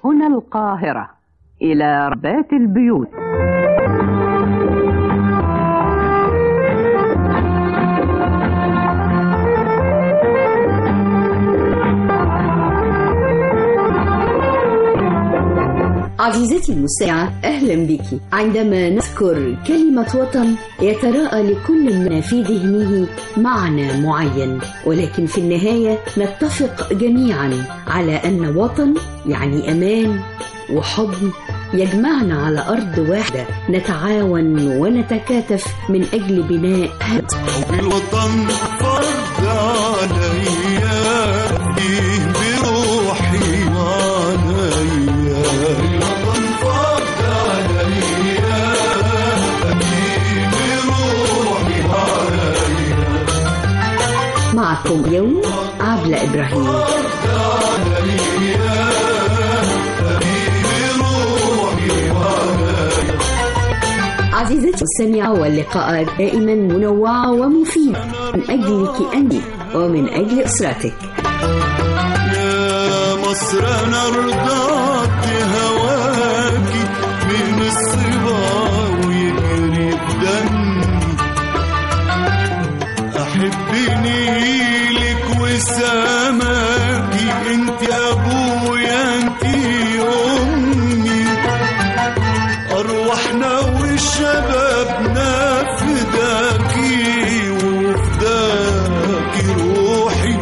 هنا القاهرة إلى ربات البيوت عزيزتي المستمعة أهلا بك عندما نذكر كلمة وطن يتراءى لكل منا في ذهنه معنى معين ولكن في النهاية نتفق جميعا على أن وطن يعني أمان وحضن يجمعنا على أرض واحدة نتعاون ونتكاتف من أجل بناء الوطن فرض عليا فيه بروحي وعليا الوطن فرض عليا فيه بروحي وعليا معكم اليوم عبلة إبراهيم عزيزتي المستمعة واللقاء دائما منوعة ومفيدة من أجلك أنت ومن أجل أسرتك يا مصر انا رضعت هواكي من الصبا ويجري في دمي احب نيلك وسماكي انت ابويا انت امي ارواحنا وشبابنا فداكي وفداكي روحي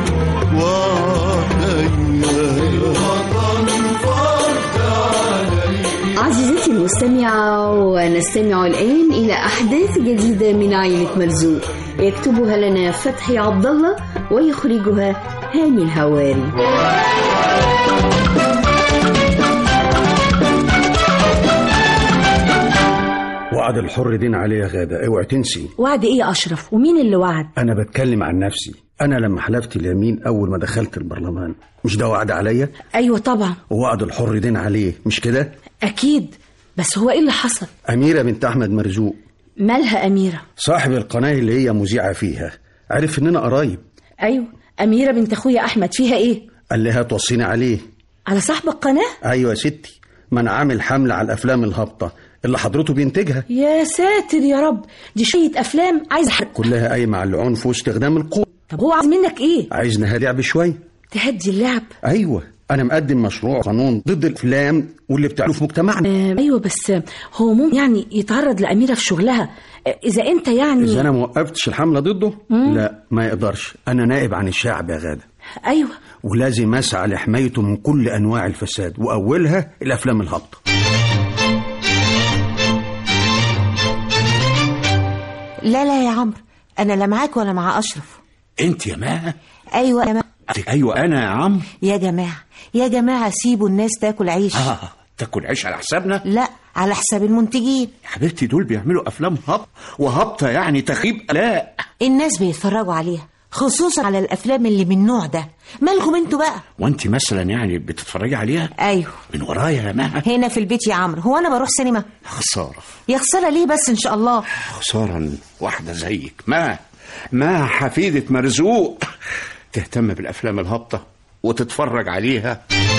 وعليا الوطن فرض عليا عزيزتي المستمعة ونستمع الآن إلى أحداث جديدة من عائلة مرزوق يكتبها لنا فتحي عبد الله ويخرجها هاني الهواري وعد الحر دين عليه يا غادة اوعي تنسي وعد ايه يا اشرف ومين اللي وعد انا بتكلم عن نفسي انا لما حلفت اليمين اول ما دخلت البرلمان مش ده وعد عليا ايوه طبعا ووعد الحر دين عليه مش كده اكيد بس هو ايه اللي حصل اميرة بنت احمد مرزوق مالها اميره صاحب القناة اللي هي مذيعة فيها عرف اننا قرايب ايوه اميره بنت اخويا احمد فيها ايه قال لي هتوصيني عليه على صاحب القناه ايوه يا ستي ما انا عامل حملة على الافلام الهابطة اللي حضرته بينتجها يا ساتر يا رب دي شويه افلام عايزه حرق كلها قايمة على العنف واستخدام القوة طب هو عايز منك ايه عايزنها لعب شوية تهدي اللعب ايوه انا مقدم مشروع قانون ضد الافلام واللي بتعمله في مجتمعنا آه ايوه بس هو ممكن يعني يتعرض لاميره في شغلها آه، اذا انت يعني اذا انا ما وقفتش الحمله ضده لا ما يقدرش انا نائب عن الشعب يا غاده ايوه ولازم اسعى لحمايته من كل انواع الفساد واولها الافلام الهابطه لا لا يا عمرو انا لا معاك ولا مع اشرف انت يا ماء ايوه يا جماعه ايوه انا يا عم يا جماعه يا جماعه سيبوا الناس تاكل عيش اه تاكل عيش على حسابنا لا على حساب المنتجين يا حبيبتي دول بيعملوا افلام هبط وهبطه يعني تخيب لا الناس بيتفرجوا عليها خصوصا على الافلام اللي من النوع ده مالكم انتوا بقى وانت مثلا يعني بتتفرجي عليها ايوه من ورايا يا ماء هنا في البيت يا عمرو هو انا بروح سينما خساره يا خساره ليه بس ان شاء الله خساره إن واحده زيك ما ما حفيده مرزوق تهتم بالافلام الهابطه وتتفرج عليها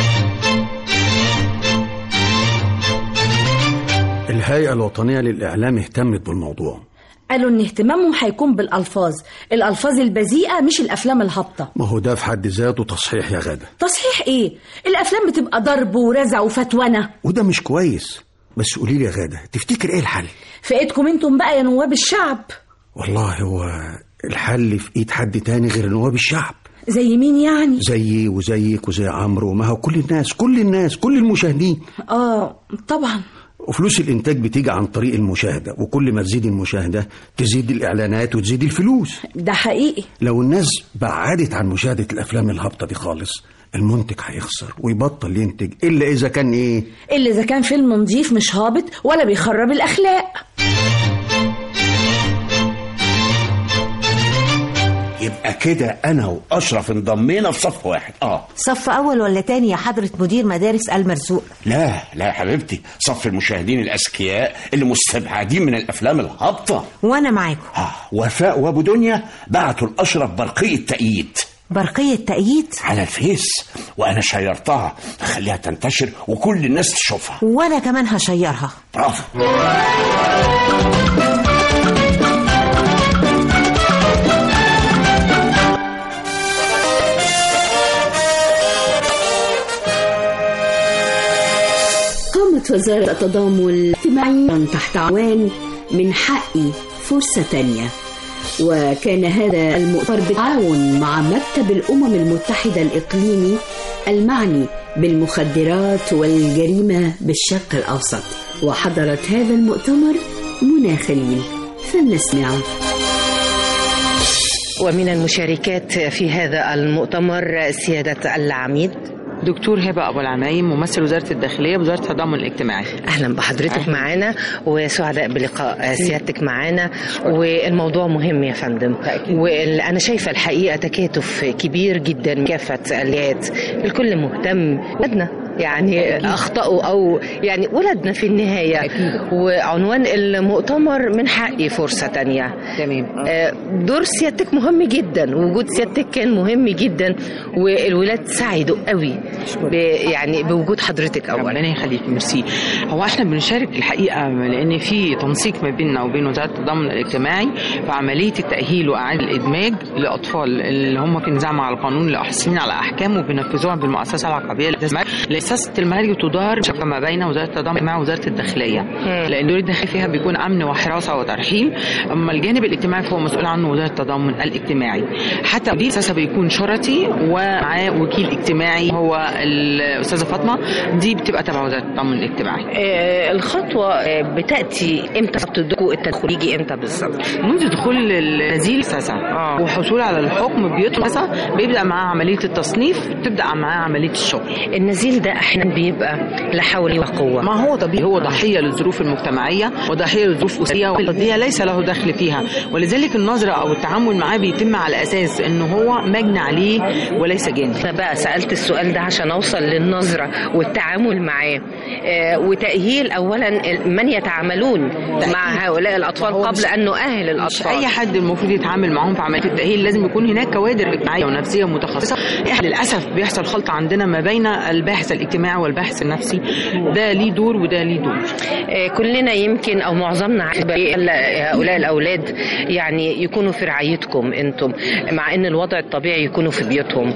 الهيئه الوطنيه للاعلام اهتمت بالموضوع قالوا ان اهتمامهم هيكون بالالفاظ الالفاظ البذيئه مش الافلام الهابطه ما هو ده في حد ذاته تصحيح يا غاده تصحيح ايه الافلام بتبقى ضرب ورزع وفتونه وده مش كويس بس قولي لي يا غاده تفتكر ايه الحل في ايدكم انتم بقى يا نواب الشعب والله هو الحل في ايد حد تاني غير نواب الشعب زي مين يعني زيي وزيك وزي عمرو وما هو كل الناس كل الناس كل المشاهدين اه طبعا وفلوس الانتاج بتيجي عن طريق المشاهده وكل ما تزيد المشاهده تزيد الاعلانات وتزيد الفلوس ده حقيقي لو الناس بعدت عن مشاهده الافلام الهابطه دي خالص المنتج هيخسر ويبطل ينتج الا اذا كان ايه اللي اذا كان فيلم نظيف مش هابط ولا بيخرب الاخلاق يبقى كده انا واشرف انضمينا في صف واحد اه صف اول ولا تاني يا حضره مدير مدارس المرزوق لا لا يا حبيبتي صف المشاهدين الاذكياء اللي مستبعدين من الافلام الهابطه وانا معاكم آه وفاء وابو دنيا بعتوا الاشرف برقيه تأييد برقية تأييد على الفيس وانا شيرتها خليها تنتشر وكل الناس تشوفها وأنا كمان هشيرها برافو قامت وزارة التضامن الاجتماعي تحت عنوان من حقي فرصة تانية وكان هذا المؤتمر بالتعاون مع مكتب الأمم المتحدة الإقليمي المعني بالمخدرات والجريمة بالشرق الأوسط وحضرت هذا المؤتمر منى خليل فلنسمع ومن المشاركات في هذا المؤتمر سيادة العميد دكتور هبة أبو العمايم ممثل وزارة الداخلية وزارة التضامن الاجتماعي أهلا بحضرتك معانا وسعداء بلقاء سيادتك معانا والموضوع مهم يا فندم وأنا شايفة الحقيقة تكاتف كبير جدا من كافة الآليات الكل مهتم ولادنا يعني أخطأوا أو يعني ولدنا في النهاية وعنوان المؤتمر من حقي فرصة تانية تمام آه، دور سيادتك مهم جدا وجود سيادتك كان مهم جدا والولاد سعدوا قوي ب- يعني بوجود حضرتك اولا ربنا يخليك ميرسي هو احنا بنشارك الحقيقه لان في تنسيق ما بيننا وبين وزاره التضامن الاجتماعي في عمليه التاهيل واعاده الادماج لاطفال اللي هم في نزاع مع القانون اللي حاصلين على احكام وبنفذوها بالمؤسسه العقابيه لاساس المهري تدار شبكه ما بين وزاره التضامن الاجتماعي ووزاره الداخليه لان دور الداخليه فيها بيكون امن وحراسه وترحيل اما الجانب الاجتماعي فهو مسؤول عنه وزاره التضامن الاجتماعي حتى دي اساسا بيكون شرطي ومعاه وكيل اجتماعي هو الاستاذه فاطمه دي بتبقى تبع وزاره التضامن الاجتماعي آه، الخطوه آه، بتاتي امتى بتدركوا التدخل يجي امتى بالظبط منذ دخول النزيل اساسا آه. وحصول على الحكم بيطلع أساساً، بيبدا معاه عمليه التصنيف تبدا معاه عمليه الشغل النزيل ده احيانا بيبقى لا حول ولا قوه ما هو طبيعي هو ضحيه للظروف المجتمعيه وضحيه للظروف الاسريه والقضيه ليس له دخل فيها ولذلك النظره او التعامل معاه بيتم على اساس انه هو مجني عليه وليس جاني انا بقى سالت السؤال ده عشان اوصل للنظره والتعامل معاه آه، وتاهيل اولا من يتعاملون مع هؤلاء الاطفال هو قبل مش- ان نؤهل مش الاطفال اي حد المفروض يتعامل معاهم في عمليه التاهيل لازم يكون هناك كوادر اجتماعيه ونفسيه متخصصه إحنا للاسف بيحصل خلط عندنا ما بين الباحث الاجتماعي والباحث النفسي ده ليه دور وده ليه دور آه، كلنا يمكن او معظمنا عارف بقى هؤلاء الاولاد يعني يكونوا في رعايتكم انتم مع ان الوضع الطبيعي يكونوا في بيوتهم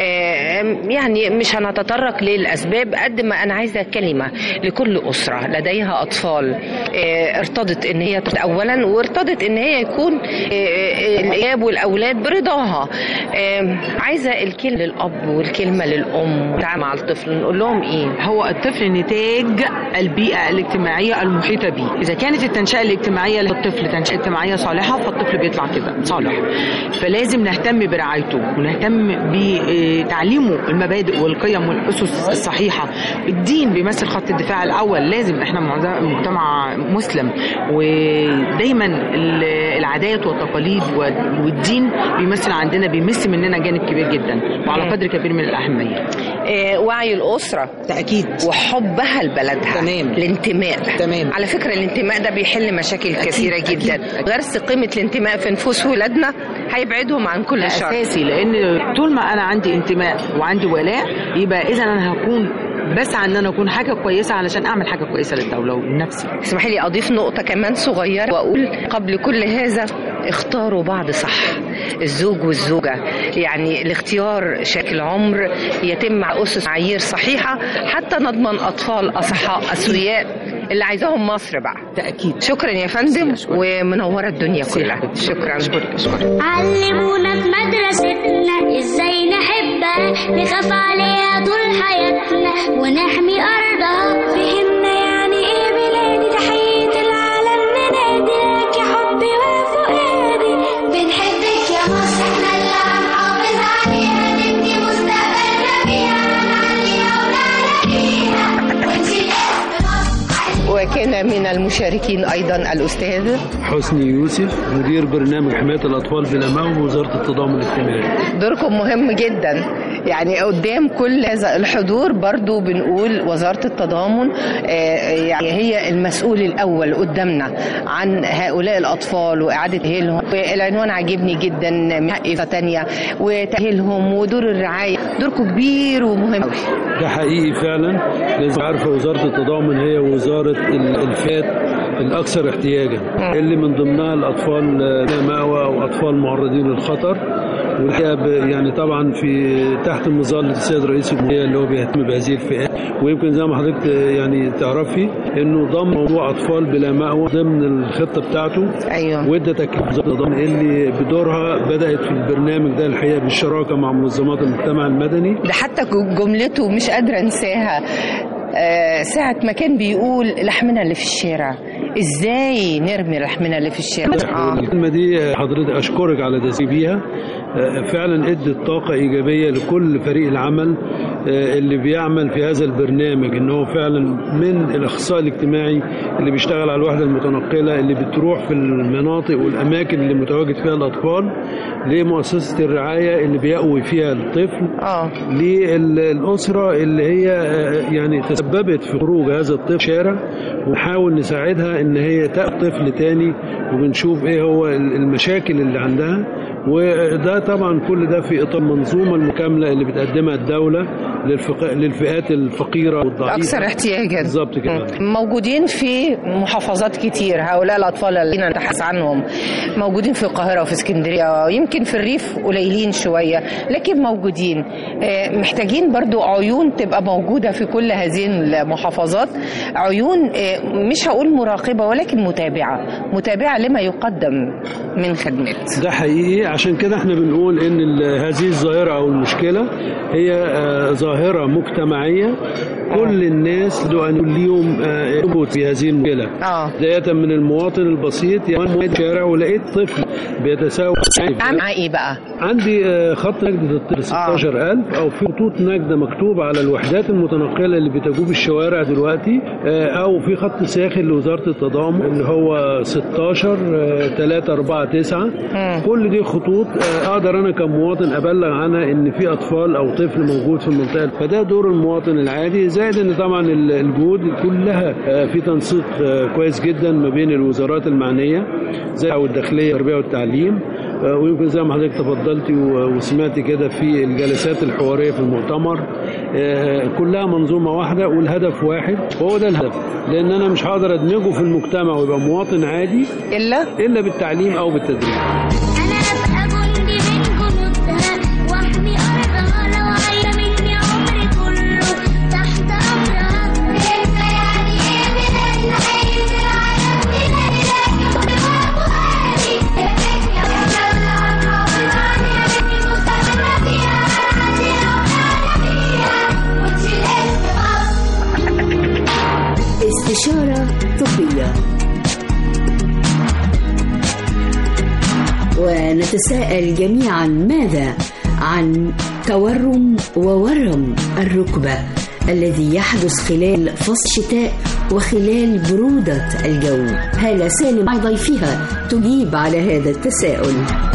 آه، يعني مش هنتطرق للاسباب قد ما انا عايزه كلمه لكل اسره لديها اطفال آه، ارتضت ان هي تت- اولا وارتضت ان هي يكون آه، آه، الاب والاولاد برضاها آه، عايزه الكلمه للاب والكلمه للام مع الطفل نقول لهم ايه هو الطفل نتاج البيئة الاجتماعية المحيطة به إذا كانت التنشئة الاجتماعية للطفل تنشئة اجتماعية صالحة فالطفل بيطلع كده صالح فلازم نهتم برعايته ونهتم بتعليمه المبادئ والقيم والأسس الصحيحة الدين بيمثل خط الدفاع الأول لازم احنا معظم- مجتمع مسلم ودايما ال- العادات والتقاليد وال- والدين بيمثل عندنا بيمس مننا جانب كبير جدا وعلى قدر كبير من الأهمية آه، وعي الأسرة تأكيد وحبها لبلدها تمام. الانتماء تمام. على فكرة الانتماء ده بيحل مشاكل كثيرة جدا أكيد. غرس قيمة الانتماء في نفوس ولادنا هيبعدهم عن كل شر اساسي لان طول ما انا عندي انتماء وعندي ولاء يبقى اذا انا هكون بسعى ان انا اكون حاجه كويسه علشان اعمل حاجه كويسه للدوله ولنفسي اسمحي لي اضيف نقطه كمان صغيره واقول قبل كل هذا اختاروا بعض صح الزوج والزوجه يعني الاختيار شكل عمر يتم مع اسس معايير صحيحه حتى نضمن اطفال اصحاء اسوياء اللي عايزاهم مصر بقى تاكيد شكرا يا فندم أشكرك. ومنوره الدنيا كلها شكرا اشكرك اشكرك علمونا في مدرستنا ازاي نحبها نخاف عليها طول حياتنا ونحمي ارضها فهمنا يعني ايه بلادي تحية العالم ننادي لك يا حبي وفؤادي بنحبك يا مصر احنا اللي هنحافظ عليها نبني مستقبلنا بيها نعليها ونعلى بيها ونشيل اسم مصر وكان من المشاركين أيضا الأستاذ حسني يوسف مدير برنامج حماية الأطفال بالأمام وزارة التضامن الاجتماعي دوركم مهم جدا يعني قدام كل هذا الحضور برضو بنقول وزارة التضامن آه، يعني هي المسؤول الأول قدامنا عن هؤلاء الأطفال وإعادة تأهيلهم والعنوان عاجبني جدا حقيقة تانية وتأهيلهم ودور الرعاية دوركم كبير ومهم أوي ده حقيقي فعلا لازم عارفة وزارة التضامن هي وزارة ال- الفئات الأكثر احتياجا اللي من ضمنها الأطفال لا مأوى وأطفال معرضين للخطر والحقيقة ب- يعني طبعا في تحت مظلة السيد رئيس الجمهورية اللي هو بيهتم بهذه الفئات ويمكن زي ما حضرتك يعني تعرفي انه ضم موضوع اطفال بلا مأوى ضمن الخطة بتاعته ايوه وادى تكليف وزارة التضامن اللي بدورها بدأت في البرنامج ده الحقيقة بالشراكة مع منظمات المجتمع المدني ده حتى جملته مش قادرة انساها آه، ساعة ما كان بيقول لحمنا اللي في الشارع ازاي نرمي لحمنا اللي في الشارع آه. الكلمة دي حضرتك أشكرك على تسبيها فعلا ادت طاقة إيجابية لكل فريق العمل آه، اللي بيعمل في هذا البرنامج ان هو فعلا من الاخصائي الاجتماعي اللي بيشتغل على الوحده المتنقله اللي بتروح في المناطق والاماكن اللي متواجد فيها الاطفال لمؤسسه الرعايه اللي بيقوي فيها الطفل اه للاسره اللي هي آه، يعني تسببت في خروج هذا الطفل شارع ونحاول نساعدها ان هي تأخذ طفل تاني وبنشوف ايه هو المشاكل اللي عندها وده طبعا كل ده في اطار المنظومه المكامله اللي بتقدمها الدوله للفق... للفئات الفقيره والضعيفه اكثر احتياجا بالظبط كده موجودين في محافظات كتير هؤلاء الاطفال الذين نتحدث عنهم موجودين في القاهره وفي اسكندريه يمكن في الريف قليلين شويه لكن موجودين آه، محتاجين برضو عيون تبقى موجوده في كل هذه المحافظات عيون آه، مش هقول مراقبه ولكن متابعه متابعه لما يقدم من خدمات ده حقيقي عشان كده احنا بنقول ان ال- هذه الظاهره او المشكله هي آه، ظاهره مجتمعيه كل الناس له ان يكون ليهم آه، input في هذه المشكله اه بدايه من المواطن البسيط يعني وانا في الشارع ولقيت طفل بيتساوى اعمل معاه ايه بقى عندي آه، خط نجدة الطفل 16000 أو في خطوط نجدة مكتوب على الوحدات المتنقلة اللي بتجوب الشوارع دلوقتي آه، أو في خط ساخن لوزارة التضامن اللي هو 16 3 4 9 كل دي خطوط آه، أقدر أنا كمواطن أبلغ عنها إن في أطفال أو طفل موجود في المنطقة فده دور المواطن العادي زائد إن طبعا ال- الجهود كلها آه، في تنسيق آه، كويس جدا ما بين الوزارات المعنية زي أو الداخلية والتربية والتعليم آه، ويمكن زي ما حضرتك تفضلتي و- وسمعتي كده في الجلسات الحواريه في المؤتمر آه، كلها منظومه واحده والهدف واحد وهو ده الهدف لان انا مش هقدر ادمجه في المجتمع ويبقى مواطن عادي الا الا بالتعليم او بالتدريب واحمي أرضها لو عايزة مني عمري كله تحت أمرها انت يعني ايه بلادنا عايز العالم بلادنا وابوهاني يا الله والمعني يا بنتي مستقرة فيها عندي لو وانتي لسه استشارة طبية ونتساءل جميعا ماذا عن تورم وورم الركبة الذي يحدث خلال فصل الشتاء وخلال برودة الجو هالة سالم مع ضيفها تجيب على هذا التساؤل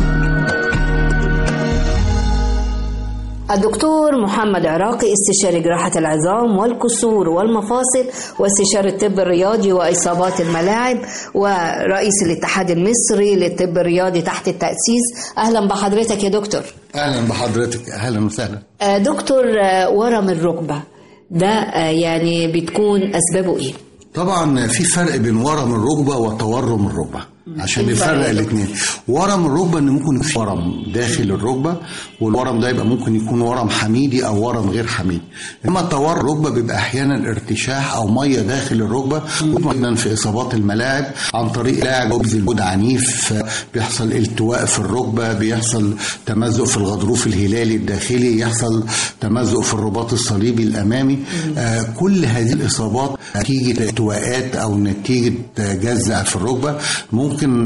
الدكتور محمد عراقي استشاري جراحة العظام والكسور والمفاصل واستشاري الطب الرياضي وإصابات الملاعب ورئيس الاتحاد المصري للطب الرياضي تحت التأسيس أهلا بحضرتك يا دكتور اهلا بحضرتك اهلا وسهلا آه، دكتور آه، ورم الركبة ده آه، يعني بتكون أسبابه إيه؟ طبعا في فرق بين ورم الركبه وتورم الركبه عشان إيه الفرق نفرق يا الاثنين ورم الركبه ان ممكن يكون في ورم داخل الركبه والورم ده يبقى ممكن يكون ورم حميدي او ورم غير حميدي اما تورم الركبه بيبقى احيانا ارتشاح او ميه داخل الركبه وجدا في اصابات الملاعب عن طريق لاعب بيبذل جهد عنيف بيحصل التواء في الركبه بيحصل تمزق في الغضروف الهلالي الداخلي يحصل تمزق في الرباط الصليبي الامامي آه كل هذه الاصابات نتيجه التواءات او نتيجه جزع في الركبه ممكن ممكن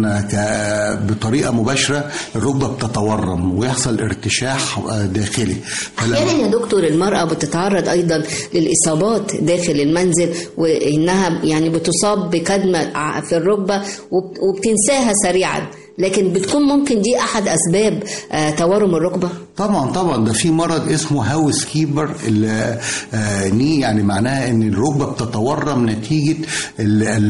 ك- بطريقه مباشره الركبه بتتورم ويحصل ارتشاح آه، داخلي فلما- احيانا يا دكتور المراه بتتعرض ايضا للاصابات داخل المنزل وانها يعني بتصاب بكدمه ع- في الركبه وب- وبتنساها سريعا لكن بتكون ممكن دي احد اسباب آه، تورم الركبه طبعا طبعا ده في مرض اسمه هاوس كيبر اللي آه ني يعني معناها ان الركبه بتتورم نتيجه ال- ال-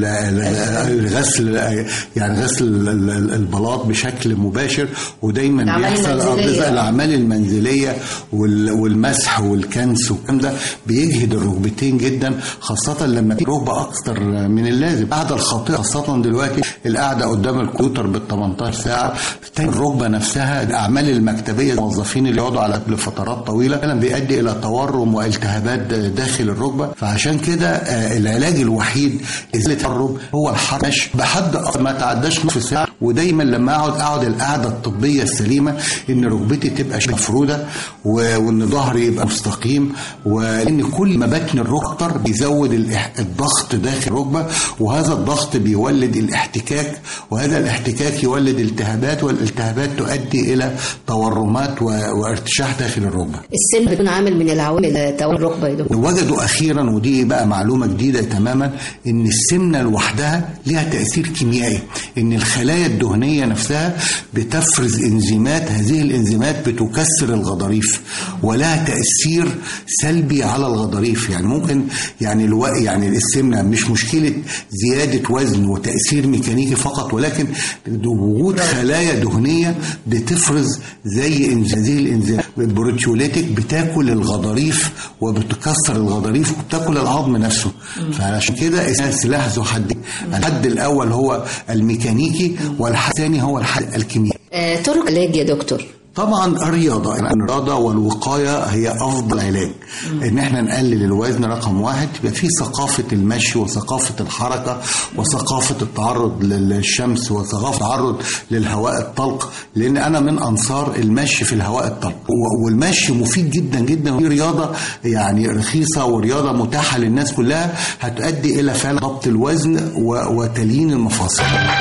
ال- الغسل يعني غسل ال- ال- البلاط بشكل مباشر ودايما الأعمال بيحصل المنزلية. آه، الاعمال المنزليه وال- والمسح والكنس والكلام ده بيجهد الركبتين جدا خاصه لما في ركبه اكتر من اللازم القعده الخاطئه خاصه دلوقتي القعده قدام الكمبيوتر بال 18 ساعه تاني الركبه نفسها الاعمال المكتبيه الموظفين اللي يقعدوا على لفترات طويله فعلا بيؤدي الى تورم والتهابات داخل الركبه فعشان كده آه، العلاج الوحيد ازاله التورم هو الحرش بحد أقصى ما تعداش نصف ساعه ودايما لما اقعد اقعد القعده الطبيه السليمه ان ركبتي تبقى مفروده و- وان ظهري يبقى مستقيم وان كل ما بطن الركبه أكتر بيزود الإح- الضغط داخل الركبه وهذا الضغط بيولد الاحتكاك وهذا الاحتكاك يولد التهابات والالتهابات تؤدي الى تورمات و- وارتشاح داخل الركبه السن بيكون عامل من العوامل تورم الركبه يا دكتور وجدوا اخيرا ودي بقى معلومه جديده تماما ان السمنه لوحدها لها تاثير كيميائي ان الخلايا الدهنيه نفسها بتفرز انزيمات هذه الانزيمات بتكسر الغضاريف ولها تاثير سلبي على الغضاريف يعني ممكن يعني الو... يعني السمنه مش مشكله زياده وزن وتاثير ميكانيكي فقط ولكن وجود خلايا دهنيه بتفرز زي إنز- هذه الانزيمات البروتيوليتيك بتاكل الغضاريف وبتكسر الغضاريف وبتاكل العظم نفسه فعشان كده اسمها سلاح ذو حدين الحد الاول هو الميكانيكي والحد الثاني هو الحد الكيميائي آه، طرق علاج يا دكتور طبعا الرياضة يعني الرياضة والوقاية هي أفضل علاج إن احنا نقلل الوزن رقم واحد يبقى في ثقافة المشي وثقافة الحركة وثقافة التعرض للشمس وثقافة التعرض للهواء الطلق لأن أنا من أنصار المشي في الهواء الطلق و- والمشي مفيد جدا جدا ودي رياضة يعني رخيصة ورياضة متاحة للناس كلها هتؤدي إلى فعلا ضبط الوزن و- وتليين المفاصل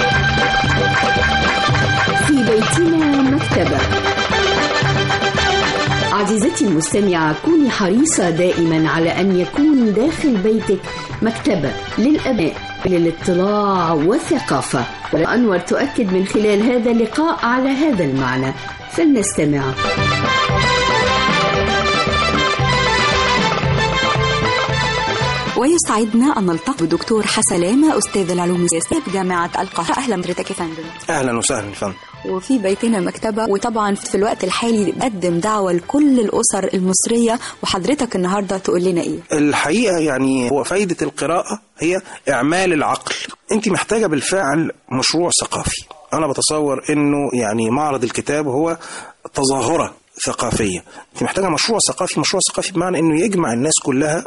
في بيتنا مكتبة عزيزتي المستمعة كوني حريصة دائما على أن يكون داخل بيتك مكتبة للأبناء للاطلاع والثقافة وأنور تؤكد من خلال هذا اللقاء على هذا المعنى فلنستمع ويسعدنا أن نلتقي بدكتور حسلامة أستاذ العلوم السياسية بجامعة القاهرة أهلا بحضرتك يا فندم اهلا وسهلا يا فندم وفي بيتنا مكتبة وطبعا في الوقت الحالي بقدم دعوة لكل الأسر المصرية وحضرتك النهاردة تقول لنا إيه الحقيقه يعني هو فايده القراءه هي اعمال العقل انت محتاجه بالفعل مشروع ثقافي انا بتصور انه يعني معرض الكتاب هو تظاهره ثقافيه انت محتاجه مشروع ثقافي مشروع ثقافي بمعنى انه يجمع الناس كلها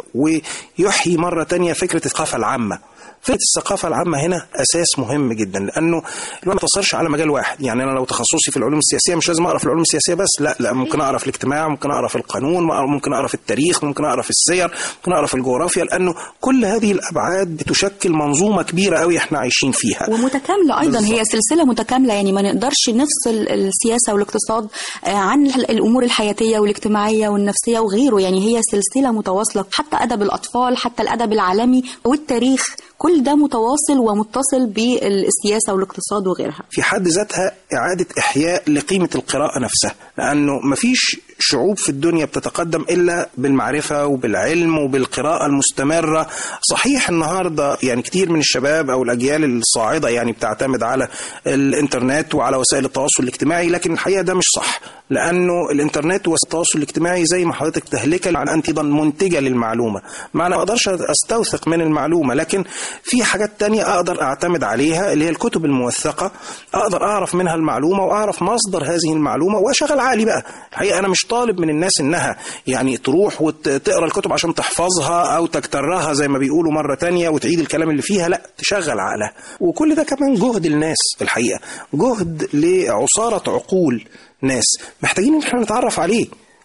ويحيي مره تانية فكره الثقافه العامه فكره الثقافه العامه هنا اساس مهم جدا لانه الواحد ما يقتصرش على مجال واحد يعني انا لو تخصصي في العلوم السياسيه مش لازم اقرا في العلوم السياسيه بس لا لا ممكن اقرا في الاجتماع ممكن اقرا في القانون ممكن اقرا في التاريخ ممكن اقرا في السير ممكن اقرا في الجغرافيا لانه كل هذه الابعاد بتشكل منظومه كبيره قوي احنا عايشين فيها ومتكاملة أيضا بالظبط. هي سلسلة متكاملة يعني ما نقدرش نفصل السياسة والاقتصاد آه، عن الأمور الحياتية والاجتماعية والنفسية وغيره يعني هي سلسلة متواصلة حتى أدب الأطفال حتى الأدب العالمي والتاريخ كل ده متواصل ومتصل بالسياسة والاقتصاد وغيرها في حد ذاتها إعادة إحياء لقيمة القراءة نفسها لأنه مفيش شعوب في الدنيا بتتقدم إلا بالمعرفة وبالعلم وبالقراءة المستمرة صحيح النهاردة يعني كتير من الشباب أو الأجيال الصاعدة يعني بتعتمد على الإنترنت وعلى وسائل التواصل الاجتماعي لكن الحقيقة ده مش صح لأنه الإنترنت والتواصل الاجتماعي زي ما حضرتك تهلكة عن أنت منتجة للمعلومة معنى ما أقدرش أستوثق من المعلومة لكن في حاجات تانية أقدر أعتمد عليها اللي هي الكتب الموثقة أقدر أعرف منها المعلومة وأعرف مصدر هذه المعلومة وأشغل عقلي بقى الحقيقة أنا مش طالب من الناس إنها يعني تروح وتقرأ الكتب عشان تحفظها أو تكترها زي ما بيقولوا مرة تانية وتعيد الكلام اللي فيها لا تشغل عقلها وكل ده كمان جهد الناس في الحقيقة جهد لعصارة عقول ناس محتاجين ان احنا نتعرف عليه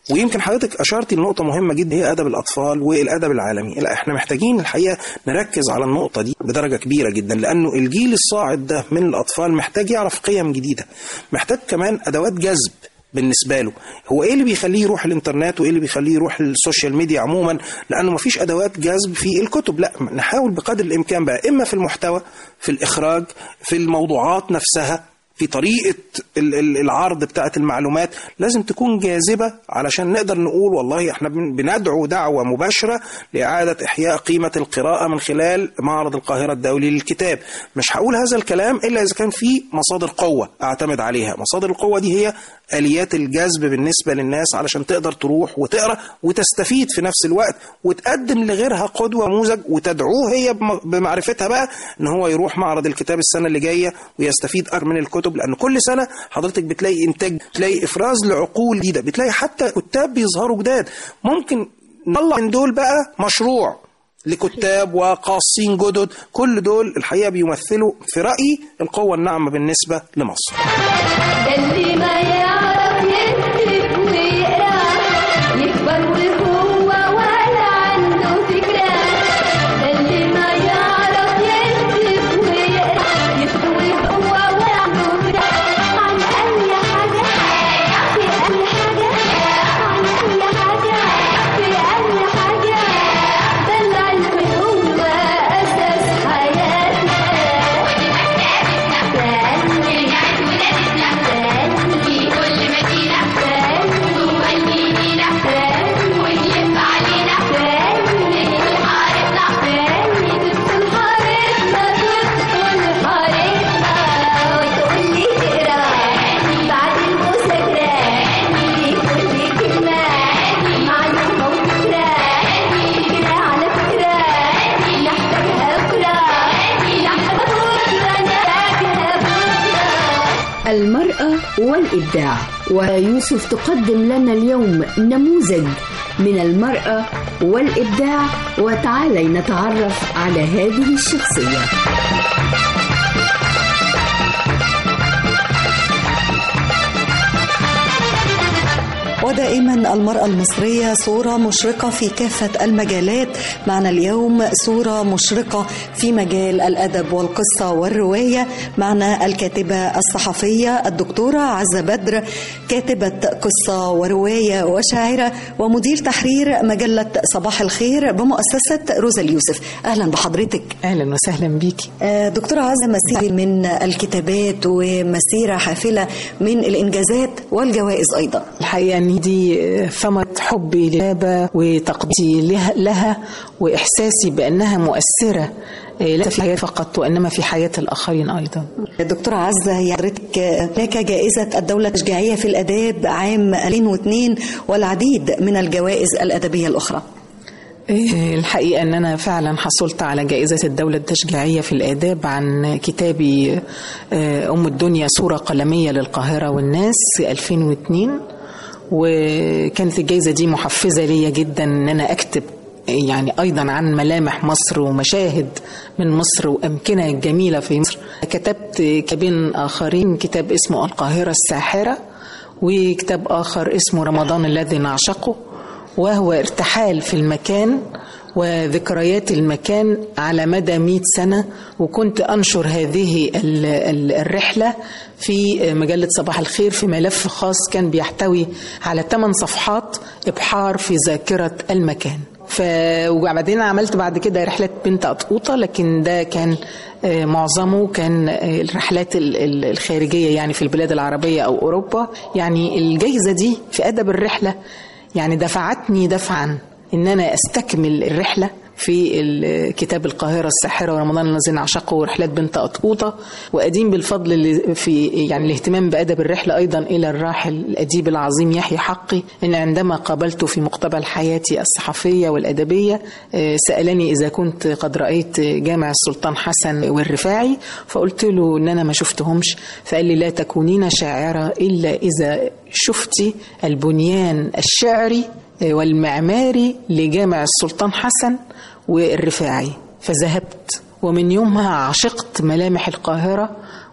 ويمكن حضرتك اشرتي لنقطه مهمه جدا هي ادب الاطفال والادب العالمي لا احنا محتاجين الحقيقه نركز على النقطه دي بدرجه كبيره جدا لانه الجيل الصاعد ده من الاطفال محتاج يعرف قيم جديده محتاج كمان ادوات جذب بالنسبه له هو ايه اللي بيخليه يروح الانترنت وايه اللي بيخليه يروح السوشيال ميديا عموما لانه مفيش ادوات جذب في الكتب لا نحاول بقدر الامكان بقى اما في المحتوى في الاخراج في الموضوعات نفسها في طريقة ال- ال- العرض بتاعة المعلومات لازم تكون جاذبة علشان نقدر نقول والله احنا بن- بندعو دعوة مباشرة لإعادة إحياء قيمة القراءة من خلال معرض القاهرة الدولي للكتاب مش هقول هذا الكلام إلا إذا كان في مصادر قوة أعتمد عليها مصادر القوة دي هي آليات الجذب بالنسبة للناس علشان تقدر تروح وتقرأ وتستفيد في نفس الوقت وتقدم لغيرها قدوة نموذج وتدعوه هي بم- بمعرفتها بقى ان هو يروح معرض الكتاب السنة اللي جاية ويستفيد أكثر من الكتب لأن كل سنة حضرتك بتلاقي إنتاج بتلاقي إفراز لعقول جديدة بتلاقي حتى كتاب بيظهروا جداد ممكن نطلع من دول بقى مشروع لكتاب وقاصين جدد كل دول الحقيقة بيمثلوا في رأيي القوة الناعمة بالنسبة لمصر اللي ما يعرف يكتب ويقرا يكبر وهو ولا عنده فكرة اللي ما يعرف يكتب ويقرا يكتب وهو ولا عنده فكرة عن أي حاجة في أي حاجة عن أي حاجة في أي حاجة ده العلم هو أساس حياتنا المرأة والإبداع ويوسف تقدم لنا اليوم نموذج من المرأة والإبداع وتعالي نتعرف على هذه الشخصية ودائما المرأة المصرية صورة مشرقة في كافة المجالات معنا اليوم صورة مشرقة في مجال الأدب والقصة والرواية معنا الكاتبة الصحفية الدكتورة عزة بدر كاتبة قصة ورواية وشاعرة ومدير تحرير مجلة صباح الخير بمؤسسة روزا اليوسف أهلا بحضرتك اهلا وسهلا بيكي آه، دكتورة عزة مسيرة من الكتابات ومسيرة حافلة من الإنجازات والجوائز أيضا الحقيقه ان دي ثمره حبي للكتابه وتقديري لها, لها واحساسي بانها مؤثره آه، ليس في حياتي فقط وانما في حياه الاخرين ايضا دكتورة عزة يا حضرتك هناك جائزة الدولة التشجيعية في الآداب عام 2002 والعديد من الجوائز الأدبية الأخرى إيه، الحقيقة أن أنا فعلا حصلت على جائزة الدولة التشجيعية في الآداب عن كتابي آه، أم الدنيا صورة قلمية للقاهرة والناس 2002 وكانت الجائزة دي محفزة ليا جدا أن أنا أكتب يعني أيضا عن ملامح مصر ومشاهد من مصر وأمكنة جميلة في مصر كتبت كتابين آخرين كتاب اسمه القاهرة الساحرة وكتاب آخر اسمه رمضان الذي نعشقه وهو ارتحال في المكان وذكريات المكان على مدى 100 سنة وكنت أنشر هذه ال- ال- الرحلة في مجلة صباح الخير في ملف خاص كان بيحتوي على 8 صفحات إبحار في ذاكرة المكان ف... وبعدين عملت بعد كده رحلة بنت قطقوطة لكن ده كان آه، معظمه كان آه، الرحلات ال- ال- الخارجية يعني في البلاد العربية أو أوروبا يعني الجايزة دي في أدب الرحلة يعني دفعتني دفعا ان انا استكمل الرحله في ال- كتاب القاهره الساحره ورمضان الذي نعشقه ورحلات بنت قطقوطه وادين بالفضل اللي في يعني الاهتمام بادب الرحله ايضا الى الراحل الاديب العظيم يحيى حقي ان عندما قابلته في مقتبل حياتي الصحفيه والادبيه آه، سالني اذا كنت قد رايت جامع السلطان حسن والرفاعي فقلت له ان انا ما شفتهمش فقال لي لا تكونين شاعره الا اذا شفتي البنيان الشعري والمعماري لجامع السلطان حسن والرفاعي فذهبت ومن يومها عشقت ملامح القاهرة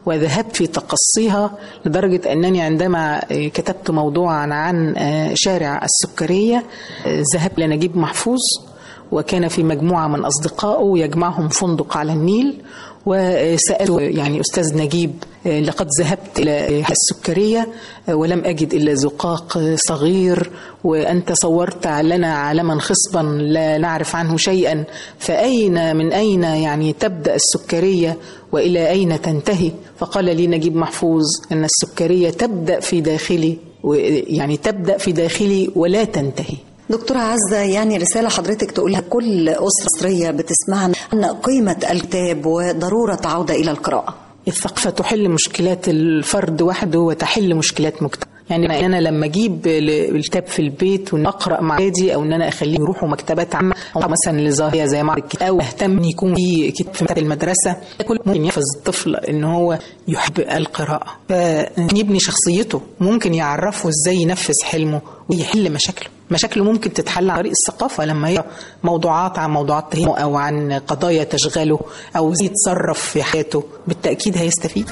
وذهبت في تقصيها لدرجة أنني عندما كتبت موضوعا عن شارع السكرية ذهبت لنجيب محفوظ وكان في مجموعة من أصدقائه يجمعهم فندق على النيل وسألت يعني أستاذ نجيب لقد ذهبت إلى السكرية ولم أجد إلا زقاق صغير وأنت صورت لنا عالما خصبا لا نعرف عنه شيئا فأين من أين يعني تبدأ السكرية وإلى أين تنتهي فقال لي نجيب محفوظ أن السكرية تبدأ في داخلي يعني تبدأ في داخلي ولا تنتهي دكتورة عزة يعني رسالة حضرتك تقولها كل أسرة مصرية بتسمعنا عن قيمة الكتاب وضرورة عودة إلى القراءة الثقافة تحل مشكلات الفرد وحده وتحل مشكلات مجتمع يعني انا لما اجيب الكتاب في البيت واقرا مع اولادي او ان انا اخليهم يروحوا مكتبات عامه او مثلا لظاهره زي معرض الكتاب او اهتم ان يكون في كتاب في مكتبه المدرسه كل ممكن يحفز الطفل ان هو يحب القراءه فيبني شخصيته ممكن يعرفه ازاي ينفذ حلمه ويحل مشاكله مشاكله ممكن تتحل عن طريق الثقافة لما هي موضوعات عن موضوعات تهمه أو عن قضايا تشغله أو يتصرف في حياته بالتأكيد هيستفيد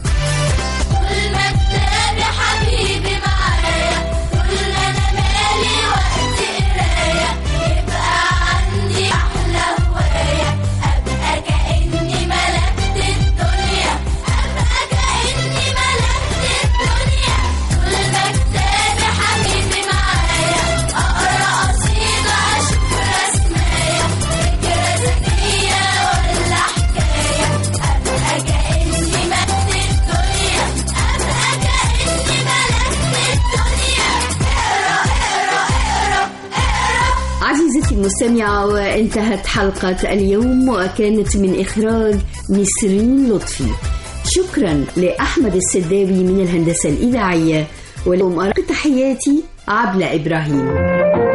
عزيزتي المستمعة وانتهت حلقة اليوم وكانت من إخراج نسرين لطفي شكرا لأحمد السداوي من الهندسة الإذاعية ولهم أرق تحياتي عبلة إبراهيم